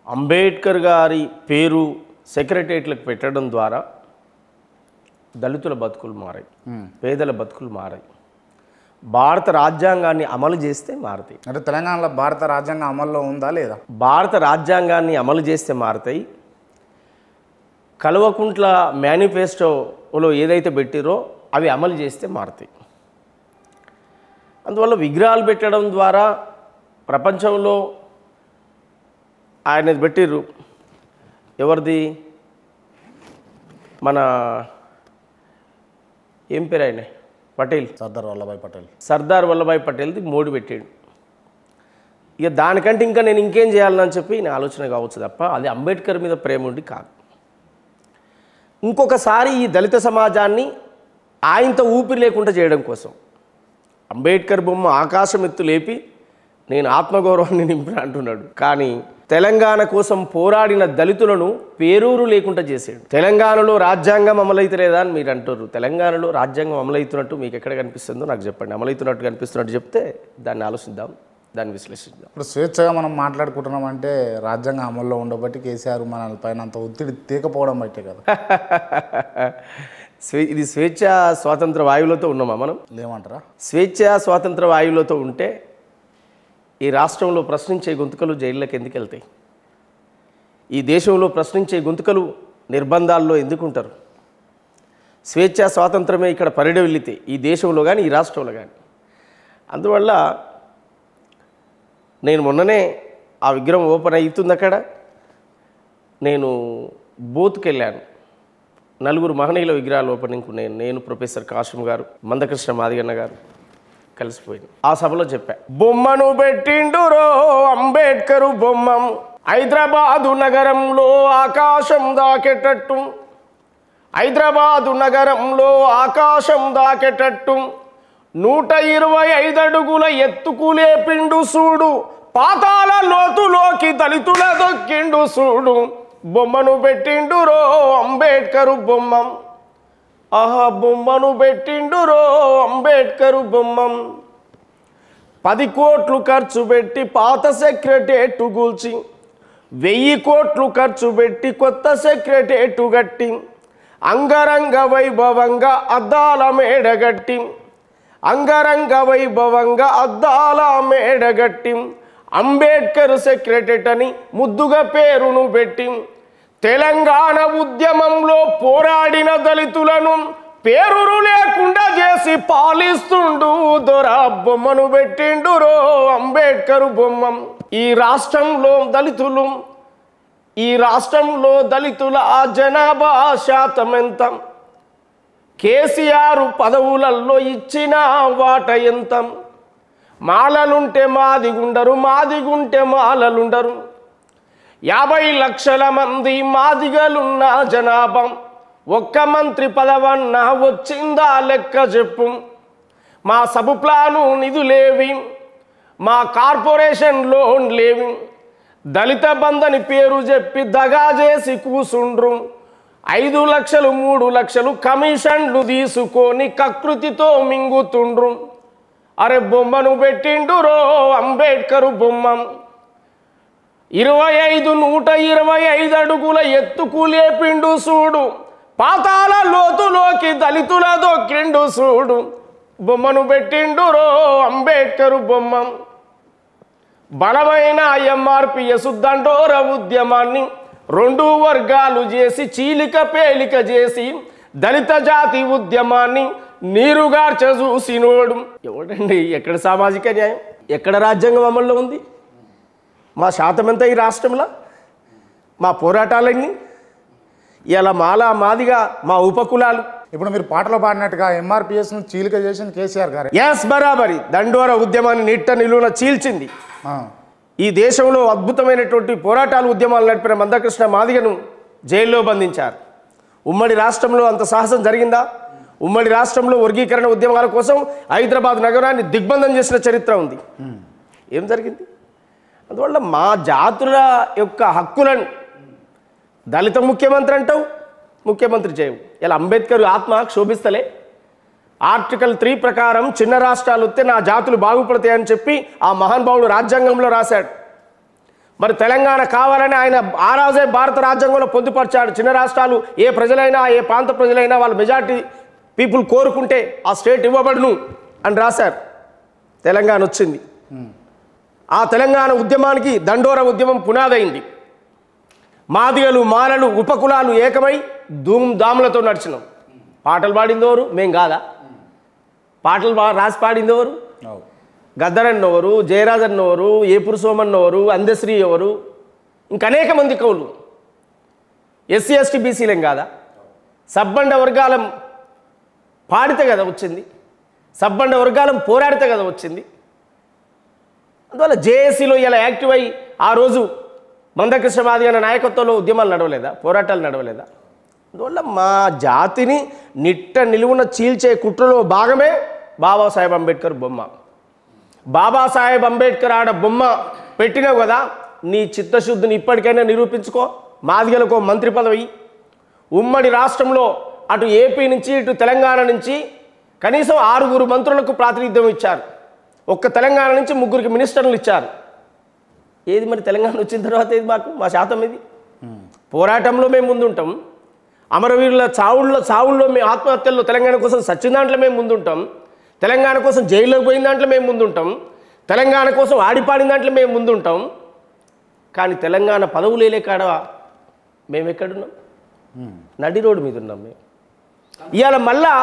అంబేద్కర్ గారి పేరు సెక్రటేరియట్లకు పెట్టడం ద్వారా దళితుల బతుకులు మారాయి పేదల బతుకులు మారాయి భారత రాజ్యాంగాన్ని అమలు చేస్తే మారుతాయి అంటే తెలంగాణలో భారత రాజ్యాంగం అమల్లో ఉందా లేదా భారత రాజ్యాంగాన్ని అమలు చేస్తే మారుతాయి కల్వకుంట్ల మేనిఫెస్టోలో ఏదైతే పెట్టిరో అవి అమలు చేస్తే మారుతాయి అందువల్ల విగ్రహాలు పెట్టడం ద్వారా ప్రపంచంలో ఆయన పెట్టిర్రు ఎవరిది మన ఏం పేరు ఆయన పటేల్ సర్దార్ వల్లభాయ్ పటేల్ సర్దార్ వల్లభాయ్ పటేల్ది మోడి పెట్టాడు ఇక దానికంటే ఇంకా నేను ఇంకేం చేయాలని చెప్పి నా ఆలోచన కావచ్చు తప్ప అది అంబేద్కర్ మీద ప్రేమ ఉండి కాదు ఇంకొకసారి ఈ దళిత సమాజాన్ని ఆయనతో ఊపిరి లేకుండా చేయడం కోసం అంబేద్కర్ బొమ్మ ఆకాశం ఎత్తు లేపి నేను ఆత్మగౌరవాన్ని నింపిన అంటున్నాడు కానీ తెలంగాణ కోసం పోరాడిన దళితులను పేరూరు లేకుండా చేసాడు తెలంగాణలో రాజ్యాంగం అమలైతలేదా అని మీరు అంటారు తెలంగాణలో రాజ్యాంగం అమలవుతున్నట్టు మీకు ఎక్కడ కనిపిస్తుందో నాకు చెప్పండి అమలవుతున్నట్టు కనిపిస్తున్నట్టు చెప్తే దాన్ని ఆలోచిద్దాం దాన్ని విశ్లేషిద్దాం ఇప్పుడు స్వేచ్ఛగా మనం మాట్లాడుకుంటున్నాం అంటే రాజ్యాంగం అమల్లో ఉండబట్టి కేసీఆర్ మన పైన అంత ఒత్తిడి తీకపోవడం బట్టే కదా స్వే ఇది స్వేచ్ఛ స్వాతంత్ర వాయువులతో ఉన్నామా మనం లేమంటారా స్వేచ్ఛ స్వాతంత్ర వాయువులతో ఉంటే ఈ రాష్ట్రంలో ప్రశ్నించే గొంతుకలు జైళ్ళకి ఎందుకు వెళ్తాయి ఈ దేశంలో ప్రశ్నించే గొంతుకలు నిర్బంధాల్లో ఎందుకు ఉంటారు స్వేచ్ఛ స్వాతంత్రమే ఇక్కడ పరిడవిల్లితే ఈ దేశంలో కానీ ఈ రాష్ట్రంలో కానీ అందువల్ల నేను మొన్ననే ఆ విగ్రహం ఓపెన్ అవుతుంది అక్కడ నేను బూత్కి వెళ్ళాను నలుగురు మహనీయుల విగ్రహాలు ఓపెనింగ్కు నేను నేను ప్రొఫెసర్ కాశం గారు మందకృష్ణ మాదిగన్న గారు కలిసిపోయింది ఆ సభలో చెప్పా బొమ్మను పెట్టిండురో అంబేద్కరు బొమ్మం హైదరాబాదు నగరంలో ఆకాశం దాకేటట్టు హైదరాబాదు నగరంలో ఆకాశం దాకేటట్టు నూట ఇరవై ఐదు అడుగుల ఎత్తుకు లేపిండు సూడు పాతాల లోతులోకి దళితుల దొక్కిండు సూడు బొమ్మను పెట్టిండు రో అంబేద్కరు బొమ్మం ఆహా బొమ్మను పెట్టిండు రో అంబేద్కరు బొమ్మం పది కోట్లు ఖర్చు పెట్టి పాత సెక్రటేటు గూల్చి వెయ్యి కోట్లు ఖర్చు పెట్టి కొత్త సెక్రటేటు గట్టి అంగరంగ వైభవంగా అద్దాల మేడగట్టి అంగరంగ వైభవంగా అద్దాల మేడగట్టి అంబేద్కర్ సెక్రటరీ అని ముద్దుగా పేరును పెట్టి తెలంగాణ ఉద్యమంలో పోరాడిన దళితులను పేరురు లేకుండా చేసి పాలిస్తుండు దొర బొమ్మను పెట్టిండు రో అంబేద్కర్ బొమ్మం ఈ రాష్ట్రంలో దళితులు ఈ రాష్ట్రంలో దళితుల ఆ జనాభా శాతం ఎంత కేసీఆర్ పదవులలో ఇచ్చిన వాట ఎంత మాలలుంటే మాదిగుండరు మాదిగుంటే మాలలుండరు యాభై లక్షల మంది మాదిగలున్న జనాభా ఒక్క మంత్రి పదవన్న వచ్చిందా లెక్క చెప్పు మా సబ్ ప్లాను నిధులేవి మా కార్పొరేషన్ లోన్ లేవి దళిత బంధని పేరు చెప్పి దగా చేసి కూసుండ్రు ఐదు లక్షలు మూడు లక్షలు కమిషన్లు తీసుకొని కకృతితో మింగుతుండ్రు అరే బొమ్మను పెట్టిండు రో అంబేద్కరు బొమ్మం ఇరవై ఐదు నూట ఇరవై ఐదు అడుగుల ఎత్తుకు లేపిండు సూడు పాతాల లోతులోకి దళితుల దొక్కిండు సూడు బొమ్మను పెట్టిండు రో అంబేద్కరు బొమ్మం బలమైన ఎంఆర్పిఎస్ దండోర ఉద్యమాన్ని రెండు వర్గాలు చేసి చీలిక పేలిక చేసి దళిత జాతి ఉద్యమాన్ని నీరుగార్చ చూసినోడు ఎవడండి ఎక్కడ సామాజిక న్యాయం ఎక్కడ రాజ్యాంగం అమల్లో ఉంది మా శాతం ఎంత ఈ రాష్ట్రంలో మా పోరాటాలన్నీ ఇలా మాలా మాదిగా మా ఉపకులాలు ఇప్పుడు మీరు పాటలో పాడినట్టుగా ఎంఆర్పిఎస్ను చీలిక చేసింది కేసీఆర్ గారే ఎస్ బరాబరి దండోర ఉద్యమాన్ని నిట్ట నిలువున చీల్చింది ఆ, ఈ దేశంలో అద్భుతమైనటువంటి పోరాటాలు ఉద్యమాలు నడిపిన మందకృష్ణ మాదిగను జైల్లో బంధించారు ఉమ్మడి రాష్ట్రంలో అంత సాహసం జరిగిందా ఉమ్మడి రాష్ట్రంలో వర్గీకరణ ఉద్యమాల కోసం హైదరాబాద్ నగరాన్ని దిగ్బంధం చేసిన చరిత్ర ఉంది ఏం జరిగింది అందువల్ల మా జాతుల యొక్క హక్కులను దళిత ముఖ్యమంత్రి అంటావు ముఖ్యమంత్రి చేయవు ఇలా అంబేద్కర్ ఆత్మ క్షోభిస్తలే ఆర్టికల్ త్రీ ప్రకారం చిన్న రాష్ట్రాలు వస్తే నా జాతులు బాగుపడతాయని చెప్పి ఆ మహానుభావుడు రాజ్యాంగంలో రాశాడు మరి తెలంగాణ కావాలని ఆయన ఆ రోజే భారత రాజ్యాంగంలో పొందుపరిచాడు చిన్న రాష్ట్రాలు ఏ ప్రజలైనా ఏ ప్రాంత ప్రజలైనా వాళ్ళ మెజార్టీ పీపుల్ కోరుకుంటే ఆ స్టేట్ ఇవ్వబడును అని రాశారు తెలంగాణ వచ్చింది ఆ తెలంగాణ ఉద్యమానికి దండోర ఉద్యమం పునాదైంది మాదిగలు మాలలు ఉపకులాలు ఏకమై ధూమ్ దాములతో నడిచినాం పాటలు పాడిందెవరు మేం కాదా పాటలు బా రాసి పాడిందెవరు అవు. గద్దరన్నోరు జయరాజ్ అన్నోరు ఏపురు సోమన్నోరు అందశ్రీ ఎవరు ఇంక అనేక మంది కవులు ఎస్సీ ఎస్టీ బీసీలేం కాదా సబ్బండ వర్గాలం పాడితే కదా వచ్చింది సబ్బండ వర్గాలం పోరాడితే కదా వచ్చింది అందువల్ల జేఏసీలో ఇలా యాక్టివ్ అయ్యి ఆ రోజు మందకృష్ణ మాది అనే నాయకత్వంలో ఉద్యమాలు నడవలేదా పోరాటాలు నడవలేదా అందువల్ల మా జాతిని నిట్ట నిలువున చీల్చే కుట్రలో భాగమే బాబాసాహెబ్ అంబేద్కర్ బొమ్మ బాబాసాహెబ్ అంబేద్కర్ ఆడ బొమ్మ పెట్టినావు కదా నీ చిత్తశుద్ధిని ఇప్పటికైనా నిరూపించుకో మాదిగలకు మంత్రి పదవి ఉమ్మడి రాష్ట్రంలో అటు ఏపీ నుంచి ఇటు తెలంగాణ నుంచి కనీసం ఆరుగురు మంత్రులకు ప్రాతినిధ్యం ఇచ్చారు ఒక్క తెలంగాణ నుంచి ముగ్గురికి మినిస్టర్లు ఇచ్చారు ఏది మరి తెలంగాణ వచ్చిన తర్వాత ఏది మాకు మా శాతం ఇది పోరాటంలో మేము ముందుంటాం అమరవీరుల చావుల్లో చావుల్లో మేము ఆత్మహత్యల్లో తెలంగాణ కోసం సచ్చిన దాంట్లో మేము ముందుంటాం తెలంగాణ కోసం జైల్లోకి పోయిన దాంట్లో మేము ముందుంటాం తెలంగాణ కోసం ఆడిపాడిన దాంట్లో మేము ముందుంటాం కానీ తెలంగాణ పదవులు లేలే కాడ మేము ఎక్కడున్నాం నడి రోడ్డు మీద ఉన్నాం మేము ఇవాళ మళ్ళా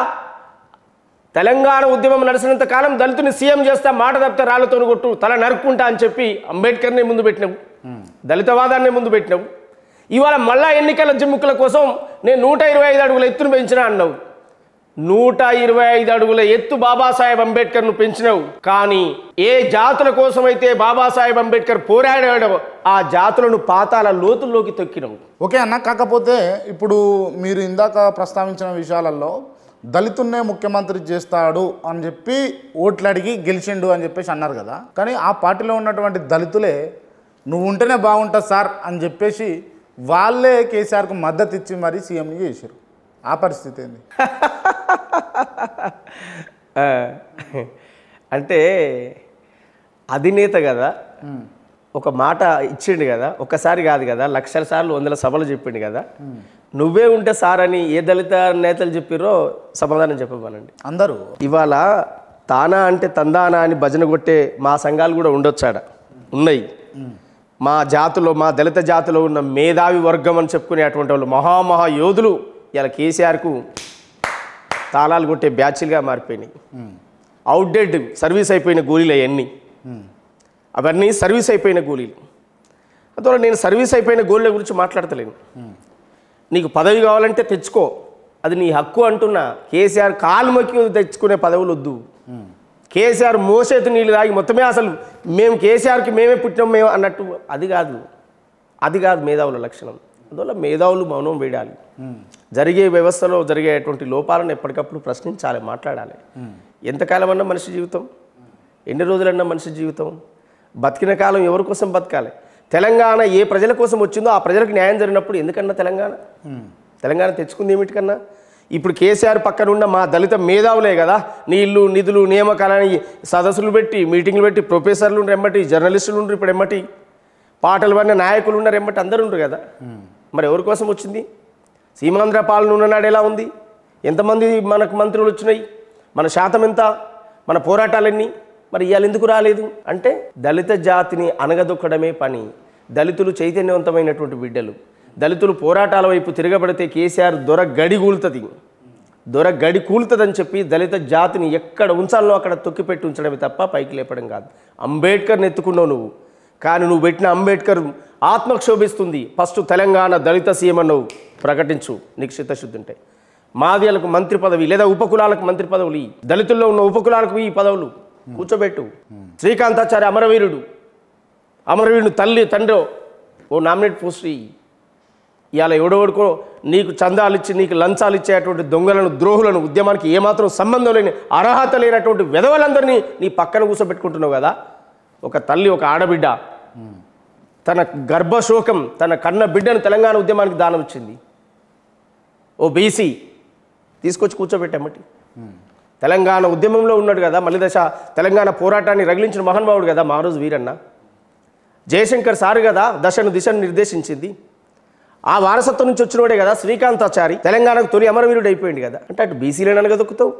తెలంగాణ ఉద్యమం నడిచినంత కాలం దళితుని సీఎం చేస్తా మాట తప్పితే రాళ్లతో కొట్టు తల నరుక్కుంటా అని చెప్పి అంబేద్కర్ని ముందు పెట్టినావు దళితవాదాన్ని ముందు పెట్టినావు ఇవాళ మళ్ళా ఎన్నికల జిమ్ముకుల కోసం నేను నూట ఇరవై ఐదు అడుగుల ఎత్తును పెంచినా అన్నావు నూట ఇరవై ఐదు అడుగుల ఎత్తు బాబాసాహెబ్ అంబేద్కర్ను పెంచినావు కానీ ఏ జాతుల కోసమైతే బాబాసాహెబ్ అంబేద్కర్ పోరాడాడో ఆ జాతులను పాతాల లోతుల్లోకి తొక్కినావు ఓకే అన్న కాకపోతే ఇప్పుడు మీరు ఇందాక ప్రస్తావించిన విషయాలలో దళితున్నే ముఖ్యమంత్రి చేస్తాడు అని చెప్పి ఓట్లు అడిగి గెలిచిండు అని చెప్పేసి అన్నారు కదా కానీ ఆ పార్టీలో ఉన్నటువంటి దళితులే నువ్వు ఉంటేనే బాగుంటుంది సార్ అని చెప్పేసి వాళ్ళే కేసీఆర్కు మద్దతు ఇచ్చి మరీ సీఎంని చేశారు ఆ పరిస్థితి ఏంది ఆ, అంటే అధినేత కదా ఒక మాట ఇచ్చిండు కదా ఒక్కసారి కాదు కదా లక్షల సార్లు వందల సభలు చెప్పిండు కదా నువ్వే ఉంటే సార్ అని ఏ దళిత నేతలు చెప్పిరో సమాధానం చెప్పమనండి అందరూ ఇవాళ తానా అంటే తందానా అని భజన కొట్టే మా సంఘాలు కూడా ఉండొచ్చాడ ఉన్నాయి మా జాతిలో మా దళిత జాతిలో ఉన్న మేధావి వర్గం అని చెప్పుకునే అటువంటి వాళ్ళు మహామహా యోధులు ఇలా కేసీఆర్కు తాళాలు కొట్టే బ్యాచ్లుగా మారిపోయినాయి అవుట్డేట్ సర్వీస్ అయిపోయిన గోళీలు అవన్నీ అవన్నీ సర్వీస్ అయిపోయిన గోళీలు అందువల్ల నేను సర్వీస్ అయిపోయిన గోళీల గురించి మాట్లాడతలేను నీకు పదవి కావాలంటే తెచ్చుకో అది నీ హక్కు అంటున్నా కేసీఆర్ కాలు మొక్కి తెచ్చుకునే పదవులు వద్దు కేసీఆర్ మోసేతు నీళ్ళు తాగి మొత్తమే అసలు మేము కేసీఆర్కి మేమే పుట్టినాం మేము అన్నట్టు అది కాదు అది కాదు మేధావుల లక్షణం అందువల్ల మేధావులు మౌనం వేయాలి జరిగే వ్యవస్థలో జరిగేటువంటి లోపాలను ఎప్పటికప్పుడు ప్రశ్నించాలి మాట్లాడాలి ఎంతకాలం అన్నా మనిషి జీవితం ఎన్ని రోజులన్నా మనిషి జీవితం బతికిన కాలం ఎవరి కోసం బతకాలి తెలంగాణ ఏ ప్రజల కోసం వచ్చిందో ఆ ప్రజలకు న్యాయం జరిగినప్పుడు ఎందుకన్నా తెలంగాణ తెలంగాణ తెచ్చుకుంది ఏమిటికన్నా ఇప్పుడు కేసీఆర్ పక్కన ఉన్న మా దళిత మేధావులే కదా నీళ్లు నిధులు నియామకాలని సదస్సులు పెట్టి మీటింగ్లు పెట్టి ప్రొఫెసర్లు ఉండరు ఎమ్మటి జర్నలిస్టులు ఉండరు ఇప్పుడు ఎమ్మటి పాటలు పడిన నాయకులు ఉన్నారు ఎమ్మటి అందరూ ఉండరు కదా మరి ఎవరి కోసం వచ్చింది సీమాంధ్ర పాలన ఉన్ననాడు ఎలా ఉంది ఎంతమంది మనకు మంత్రులు వచ్చినాయి మన శాతం ఎంత మన పోరాటాలన్నీ మరి ఇవాళ ఎందుకు రాలేదు అంటే దళిత జాతిని అనగదొక్కడమే పని దళితులు చైతన్యవంతమైనటువంటి బిడ్డలు దళితులు పోరాటాల వైపు తిరగబడితే కేసీఆర్ దొర గడి కూలుతుంది దొర గడి కూలుతుందని చెప్పి దళిత జాతిని ఎక్కడ ఉంచాలో అక్కడ తొక్కిపెట్టి ఉంచడమే తప్ప పైకి లేపడం కాదు అంబేద్కర్ని ఎత్తుకున్నావు నువ్వు కానీ నువ్వు పెట్టిన అంబేద్కర్ ఆత్మక్షోభిస్తుంది ఫస్ట్ తెలంగాణ దళిత సీఎం అన్నావు ప్రకటించు నీకు చిత్తశుద్ధి ఉంటే మాదియాలకు మంత్రి పదవి లేదా ఉపకులాలకు మంత్రి పదవులు ఇయ్యి. దళితుల్లో ఉన్న ఉపకులాలకు ఈ పదవులు కూర్చోబెట్టు శ్రీకాంతాచార్య అమరవీరుడు అమరవీరుడు తల్లి తండ్రి ఓ నామినేట్ పోస్ట్ ఇయ్యి. ఇవాళ ఎవడెవడికో నీకు చందాలు ఇచ్చి నీకు లంచాలు ఇచ్చేటువంటి దొంగలను ద్రోహులను ఉద్యమానికి ఏమాత్రం సంబంధం లేని అర్హత లేనటువంటి విధవలందరినీ నీ పక్కన కూర్చోబెట్టుకుంటున్నావు కదా ఒక తల్లి ఒక ఆడబిడ్డ తన గర్భశోకం తన కన్న బిడ్డను తెలంగాణ ఉద్యమానికి దానం ఇచ్చింది ఓ బీసీ తీసుకొచ్చి కూర్చోబెట్టామటి తెలంగాణ ఉద్యమంలో ఉన్నాడు కదా మళ్ళీ దశ తెలంగాణ పోరాటాన్ని రగిలించిన మహానుభావుడు కదా మారోజు వీరన్న జయశంకర్ సార్ కదా దశను దిశను నిర్దేశించింది ఆ వారసత్వం నుంచి వచ్చినోడే కదా శ్రీకాంతాచారి తెలంగాణకు తొలి అమరవీరుడు అయిపోయింది కదా అంటే అటు బీసీలను అనగదొక్కుతావు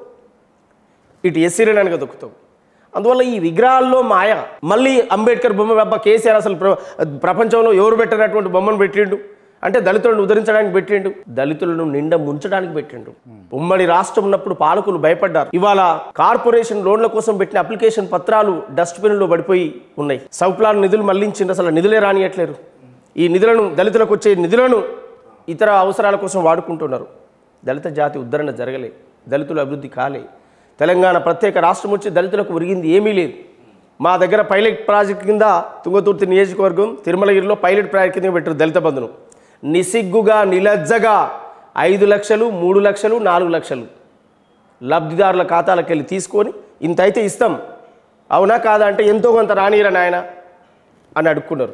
ఇటు ఎస్సీలను అనగదొక్కుతావు అందువల్ల ఈ విగ్రహాల్లో మాయ మళ్ళీ అంబేద్కర్ బొమ్మ అబ్బా కేసీఆర్ అసలు ప్ర- ప్రపంచంలో ఎవరు పెట్టినటువంటి బొమ్మను పెట్టిండు అంటే దళితులను ఉద్ధరించడానికి పెట్టిండు దళితులను నిండా ముంచడానికి పెట్టిండు ఉమ్మడి రాష్ట్రం ఉన్నప్పుడు పాలకులు భయపడ్డారు ఇవాళ కార్పొరేషన్ లోన్ల కోసం పెట్టిన అప్లికేషన్ పత్రాలు డస్ట్బిన్లో పడిపోయి ఉన్నాయి సౌప్లాన్ నిధులు మళ్లించింది అసలు నిధులే రానియట్లేరు ఈ నిధులను దళితులకు వచ్చే నిధులను ఇతర అవసరాల కోసం వాడుకుంటున్నారు దళిత జాతి ఉద్ధరణ జరగలే దళితుల అభివృద్ధి కాలే తెలంగాణ ప్రత్యేక రాష్ట్రం వచ్చి దళితులకు ఒరిగింది ఏమీ లేదు మా దగ్గర పైలట్ ప్రాజెక్ట్ కింద తుంగతుర్తి నియోజకవర్గం తిరుమలగిరిలో పైలట్ ప్రాజెక్ట్ కింద పెట్టారు దళిత బంధును నిసిగ్గుగా నిలజ్జగా ఐదు లక్షలు మూడు లక్షలు నాలుగు లక్షలు లబ్ధిదారుల ఖాతాలకు వెళ్ళి తీసుకొని ఇంత అయితే ఇస్తాం అవునా కాదా అంటే ఎంతో కొంత రానిరా నాయన అని అడుక్కున్నారు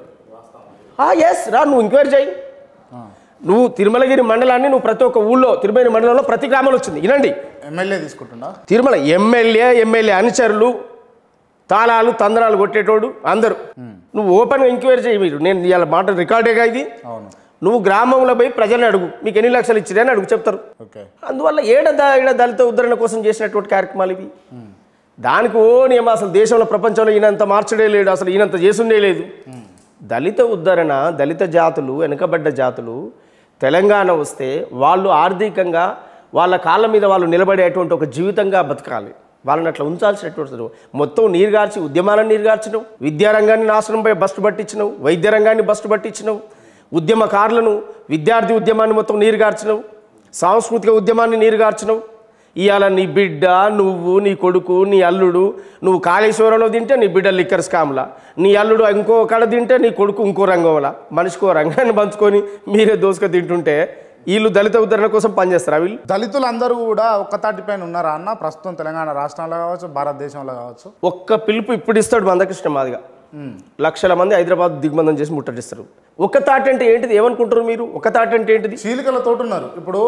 ఎస్ రా నువ్వు ఎంక్వైరీ చేయి నువ్వు తిరుమలగిరి మండలాన్ని నువ్వు ప్రతి ఒక్క ఊళ్ళో తిరుమలగిరి మండలంలో ప్రతి గ్రామంలో వచ్చింది వినండి ఎమ్మెల్యే తీసుకుంటుండా తిరుమల ఎమ్మెల్యే ఎమ్మెల్యే అనుచరులు తాళాలు తందనాలు కొట్టేటోడు అందరూ నువ్వు ఓపెన్గా ఎంక్వైరీ చేయి మీరు నేను ఇవాళ మాట రికార్డేగా ఇది అవును నువ్వు గ్రామంలో పోయి ప్రజల్ని అడుగు మీకు ఎన్ని లక్షలు ఇచ్చిరని అడుగు చెప్తారు ఓకే అందువల్ల ఏడ ద- ఈడ దళిత ఉద్ధరణ కోసం చేసినటువంటి కార్యక్రమాలు ఇవి దానికి ఓ నియమ అసలు దేశంలో ప్రపంచంలో ఈయనంత మార్చడే లేడు అసలు ఈయనంత చేసుండే లేదు దళిత ఉద్ధరణ దళిత జాతులు వెనుకబడ్డ జాతులు తెలంగాణ వస్తే వాళ్ళు ఆర్థికంగా వాళ్ళ కాళ్ళ మీద వాళ్ళు నిలబడేటువంటి ఒక జీవితంగా బతకాలి వాళ్ళని అట్లా ఉంచాల్సినటువంటి మొత్తం నీరుగార్చి ఉద్యమాలను నీరుగార్చినావు విద్యారంగాన్ని నాశనంపై బస్టు పట్టించినావు వైద్య రంగాన్ని బస్టు పట్టించినావు ఉద్యమకారులను విద్యార్థి ఉద్యమాన్ని మొత్తం నీరుగార్చినావు సాంస్కృతిక ఉద్యమాన్ని నీరుగార్చినావు ఇవాళ నీ బిడ్డ నువ్వు నీ కొడుకు నీ అల్లుడు నువ్వు కాళేశ్వరంలో తింటే నీ బిడ్డ లిక్కర్ స్కామ్లా నీ అల్లుడు ఇంకో కడ తింటే నీ కొడుకు ఇంకో రంగంలా మనిషికో రంగాన్ని పంచుకొని మీరే దోసుక తింటుంటే వీళ్ళు దళిత ఉద్ధరణ కోసం పనిచేస్తారా వీళ్ళు దళితులందరూ కూడా ఒక్క తాటిపైన ఉన్నారా అన్న ప్రస్తుతం తెలంగాణ రాష్ట్రంలో కావచ్చు భారతదేశంలో కావచ్చు ఒక్క పిలుపు ఇప్పుడు ఇస్తాడు మందకృష్ణ మాదిగా లక్షల మంది హైదరాబాద్ దిగ్బంధం చేసి ముట్టడిస్తారు ఒక తాట అంటే ఏంటిది ఏమనుకుంటారు మీరు ఒక తాట అంటే ఏంటిది చీలికలతో ఉన్నారు ఇప్పుడు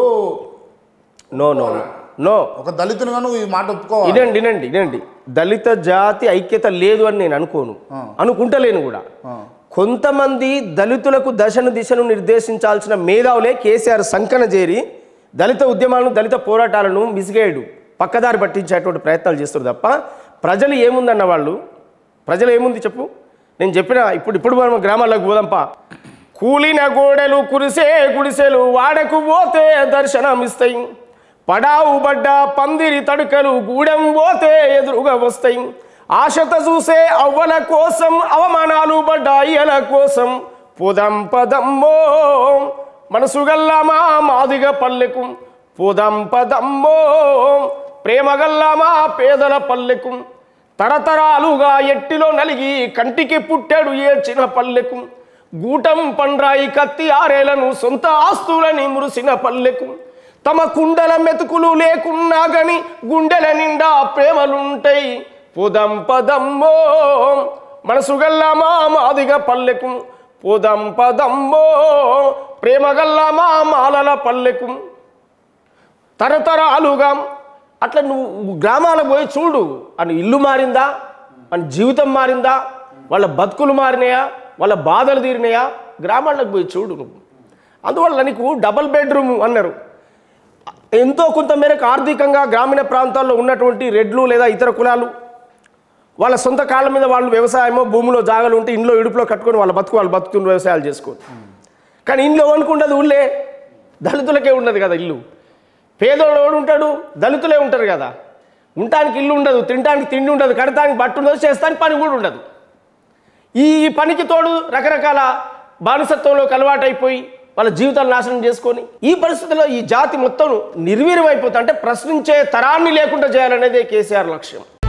నో నో నో నో ఒక దళితునిగా నువ్వు ఈ మాట ఒప్పుకోవాలి వినండి వినండి వినండి దళిత జాతి ఐక్యత లేదు అని నేను అనుకోను అనుకుంటలేను కూడా కొంతమంది దళితులకు దశను దిశను నిర్దేశించాల్సిన మేధావులే కేసీఆర్ సంకన చేరి దళిత ఉద్యమాలను దళిత పోరాటాలను మిసిగేయడు పక్కదారి పట్టించేటువంటి ప్రయత్నాలు చేస్తారు తప్ప ప్రజలు ఏముందన్న వాళ్ళు ప్రజలు ఏముంది చెప్పు నేను చెప్పిన ఇప్పుడు ఇప్పుడు మనం గ్రామాల్లోకి పోదాంపా కూలిన గోడలు కురిసే గుడిసెలు వాడకు పోతే దర్శనమిస్తాయి పడావు బడ్డ పందిరి తడుకలు గూడెం పోతే ఎదురుగా వస్తాయి ఆశత చూసే అవ్వల కోసం అవమానాలు పడ్డ అయ్యల కోసం పోదాం పదమ్మో మనసు గల్లమా మాదిగ పల్లెకు పోదాం పదమ్మో ప్రేమగల్లమా పేదల పల్లెకు తరతరాలుగా ఎట్టిలో నలిగి కంటికి పుట్టాడు ఏడ్చిన పల్లెకు గూటం పండ్రాయి కత్తి ఆరేలను సొంత ఆస్తులని మురిసిన పల్లెకు తమ కుండల మెతుకులు లేకున్నా గని గుండెల నిండా ప్రేమలుంటాయి పోదాం పదమ్మో మనసు గల్లమా మాదిగ పల్లెకు పోదాం పదమ్మో ప్రేమగల్లమా మాలల పల్లెకు తరతరాలుగా అట్లా నువ్వు గ్రామాలకు పోయి చూడు అని ఇల్లు మారిందా అని జీవితం మారిందా వాళ్ళ బతుకులు మారినాయా వాళ్ళ బాధలు తీరినాయా గ్రామాలకు పోయి చూడు నువ్వు అందువల్ల నీకు డబల్ బెడ్రూమ్ అన్నారు ఎంతో కొంత మేరకు ఆర్థికంగా గ్రామీణ ప్రాంతాల్లో ఉన్నటువంటి రెడ్లు లేదా ఇతర కులాలు వాళ్ళ సొంత కాళ్ళ మీద వాళ్ళు వ్యవసాయమో భూమిలో జాగలు ఉంటే ఇంట్లో ఇడుపులో కట్టుకొని వాళ్ళ బతుకు వాళ్ళు బతుకుని వ్యవసాయాలు చేసుకోరు కానీ ఇంట్లో అనుకుంటుంది ఊళ్ళే దళితులకే ఉండదు కదా ఇల్లు పేదోడు ఎవడు ఉంటాడు దళితులే ఉంటారు కదా ఉండటానికి ఇల్లు ఉండదు తినడానికి తిండి ఉండదు కడటానికి బట్ట ఉండదు చేస్తానికి పని కూడా ఉండదు ఈ పనికి తోడు రకరకాల బానిసత్వంలోకి అలవాటైపోయి వాళ్ళ జీవితాలు నాశనం చేసుకొని ఈ పరిస్థితుల్లో ఈ జాతి మొత్తం నిర్వీర్యం అయిపోతుంది అంటే ప్రశ్నించే తరాన్ని లేకుండా చేయాలనేదే కేసీఆర్ లక్ష్యం